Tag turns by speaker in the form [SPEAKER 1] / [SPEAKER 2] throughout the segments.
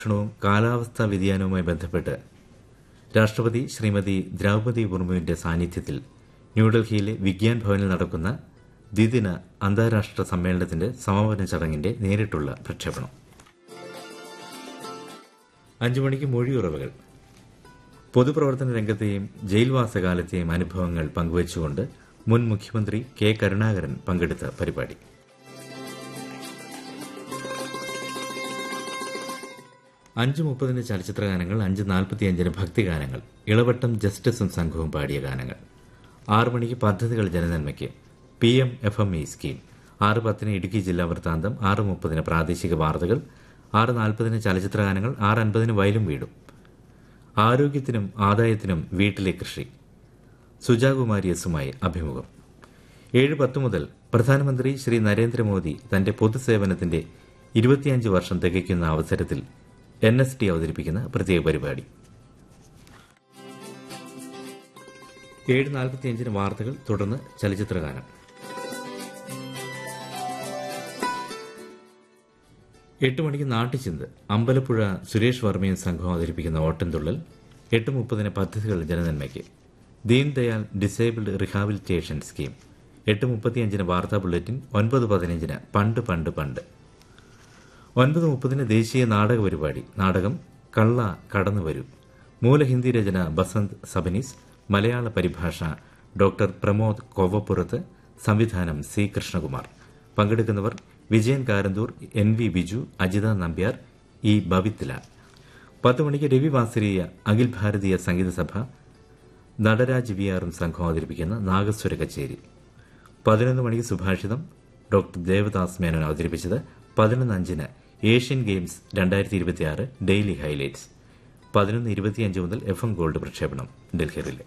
[SPEAKER 1] ക്ഷണവും കാലാവസ്ഥാ വ്യതിയാനവുമായി ബന്ധപ്പെട്ട് രാഷ്ട്രപതി ശ്രീമതി ദ്രൌപതി മുർമുവിന്റെ സാന്നിധ്യത്തിൽ ന്യൂഡൽഹിയിലെ വിഗ്യാൻ ഭവനിൽ നടക്കുന്ന ദ്വിദിന അന്താരാഷ്ട്ര സമ്മേളനത്തിന്റെ സമാപന ചടങ്ങിന്റെ നേരിട്ടുള്ള പ്രക്ഷേപണം അഞ്ചു മണിക്ക് മൊഴിയുറവുകൾ പൊതുപ്രവർത്തന രംഗത്തെയും ജയിൽവാസകാലത്തെയും അനുഭവങ്ങൾ പങ്കുവച്ചുകൊണ്ട് മുൻ മുഖ്യമന്ത്രി കെ കരുണാകരൻ പങ്കെടുത്ത പരിപാടി അഞ്ച് മുപ്പതിന് ചലച്ചിത്ര ഗാനങ്ങൾ അഞ്ച് നാൽപ്പത്തിയഞ്ചിന് ഭക്തിഗാനങ്ങൾ ഇളവട്ടം ജസ്റ്റിസും സംഘവും പാടിയ ഗാനങ്ങൾ ആറ് മണിക്ക് പദ്ധതികൾ ജനനന്മയ്ക്ക് P M F M E scheme ആറ് പത്തിന് ഇടുക്കി ജില്ലാ വൃത്താന്തം ആറ് മുപ്പതിന് പ്രാദേശിക വാർത്തകൾ ആറ് നാൽപ്പതിന് ചലച്ചിത്ര ഗാനങ്ങൾ ആറ് അൻപതിന് വയലും വീടും ആരോഗ്യത്തിനും ആദായത്തിനും വീട്ടിലെ കൃഷി സുജാകുമാരി എസുമായി അഭിമുഖം ഏഴ് പത്ത് മുതൽ പ്രധാനമന്ത്രി ശ്രീ നരേന്ദ്രമോദി തന്റെ പൊതുസേവനത്തിന്റെ ഇരുപത്തിയഞ്ച് വർഷം തികയ്ക്കുന്ന അവസരത്തിൽ എൻ എസ് ടി അവതരിപ്പിക്കുന്ന പ്രത്യേക പരിപാടി ഏഴ് നാൽപ്പത്തിയഞ്ചിന് വാർത്തകൾ തുടർന്ന് ചലച്ചിത്രഗാനം എട്ട് മണിക്ക് നാട്ടുചിന്ത് അമ്പലപ്പുഴ സുരേഷ് വർമ്മയും സംഘവും അവതരിപ്പിക്കുന്ന ഓട്ടംതുള്ളൽ എട്ട് മുപ്പതിന് പദ്ധതികൾ ജനനന്മയ്ക്ക് ദീൻദയാൽ ഡിസേബിൾഡ് റിഹാബിലിറ്റേഷൻ സ്കീം എട്ട് മുപ്പത്തിയഞ്ചിന് വാർത്താ ബുള്ളറ്റിൻ ഒൻപത് പതിനഞ്ചിന് പണ്ട് പണ്ട് പണ്ട് ഒൻപത് മുപ്പതിന് ദേശീയ നാടക പരിപാടി നാടകം കള്ള കടന്നു വരൂ മൂലഹിന്ദി രചന ബസന്ത് സബനീസ് മലയാള പരിഭാഷ ഡോക്ടർ പ്രമോദ് കോവപ്പുറത്ത് സംവിധാനം സി കൃഷ്ണകുമാർ പങ്കെടുക്കുന്നവർ Vijayan Karanthur N V Biju Ajitha Nambiar E Bavithila പത്ത് മണിക്ക് രവി വാസരീയ അഖിൽ ഭാരതീയ സംഗീത സഭ നടരാജ് വി ആറും സംഘം അവതരിപ്പിക്കുന്ന നാഗസ്വര കച്ചേരി പതിനൊന്ന് മണിക്ക് സുഭാഷിതം ഡോക്ടർ ദേവദാസ് മേനോൻ അവതരിപ്പിച്ചത് പതിനൊന്ന് അഞ്ചിന് ഏഷ്യൻ ഗെയിംസ് രണ്ടായിരത്തി ഇരുപത്തിയാറ് ഡെയിലി ഹൈലൈറ്റ്സ് പതിനൊന്ന് ഇരുപത്തിയഞ്ച് മുതൽ എഫ് എം ഗോൾഡ് പ്രക്ഷേപണം ഡൽഹിയിലെ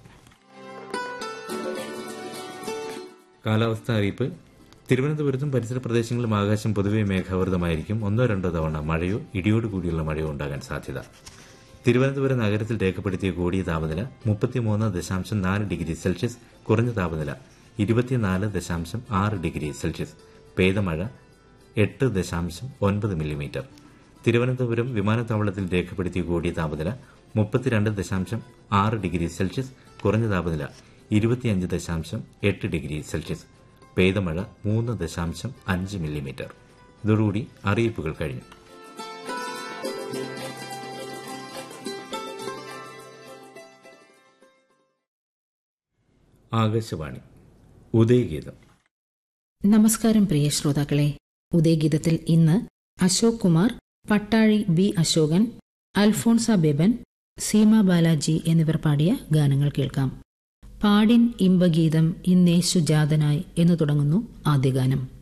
[SPEAKER 1] കാലാവസ്ഥാ അറിയിപ്പ് തിരുവനന്തപുരത്തും പരിസര പ്രദേശങ്ങളിലും ആകാശം പൊതുവെ മേഘാവൃതമായിരിക്കും ഒന്നോ രണ്ടോ തവണ മഴയോ ഇടിയോട് കൂടിയുള്ള മഴയോ ഉണ്ടാകാൻ സാധ്യത തിരുവനന്തപുരം നഗരത്തിൽ രേഖപ്പെടുത്തിയ കൂടിയ താപനില മുപ്പത്തിമൂന്ന് ദശാംശം നാല് ഡിഗ്രി സെൽഷ്യസ് കുറഞ്ഞ താപനില ഇരുപത്തിനാല് ദശാംശം ആറ് ഡിഗ്രി സെൽഷ്യസ് പെയ്ത മഴ എട്ട് ദശാംശം ഒൻപത് മില്ലിമീറ്റർ തിരുവനന്തപുരം വിമാനത്താവളത്തിൽ രേഖപ്പെടുത്തിയ കൂടിയ താപനില മുപ്പത്തിരണ്ട് ദശാംശം ആറ് ഡിഗ്രി സെൽഷ്യസ് കുറഞ്ഞ താപനില ഇരുപത്തിയഞ്ച് ദശാംശം എട്ട് ഡിഗ്രി സെൽഷ്യസ് പെയ്ത മഴ മൂന്ന് ദശാംശം അഞ്ച് മില്ലിമീറ്റർ ഇതോടുകൂടി അറിയിപ്പുകൾ കഴിഞ്ഞു ആകാശവാണി ഉദയഗീതം
[SPEAKER 2] നമസ്കാരം പ്രിയ ശ്രോതാക്കളെ ഉദയഗീതത്തിൽ ഇന്ന് അശോക് കുമാർ പട്ടാഴി ബി അശോകൻ അൽഫോൺസ ബെബൻ സീമ ബാലാജി എന്നിവർ പാടിയ ഗാനങ്ങൾ കേൾക്കാം പാടിൻ ഇമ്പഗീതം ഇന്നേശു ജാതനായി എന്നു തുടങ്ങുന്നു ആദ്യ ഗാനം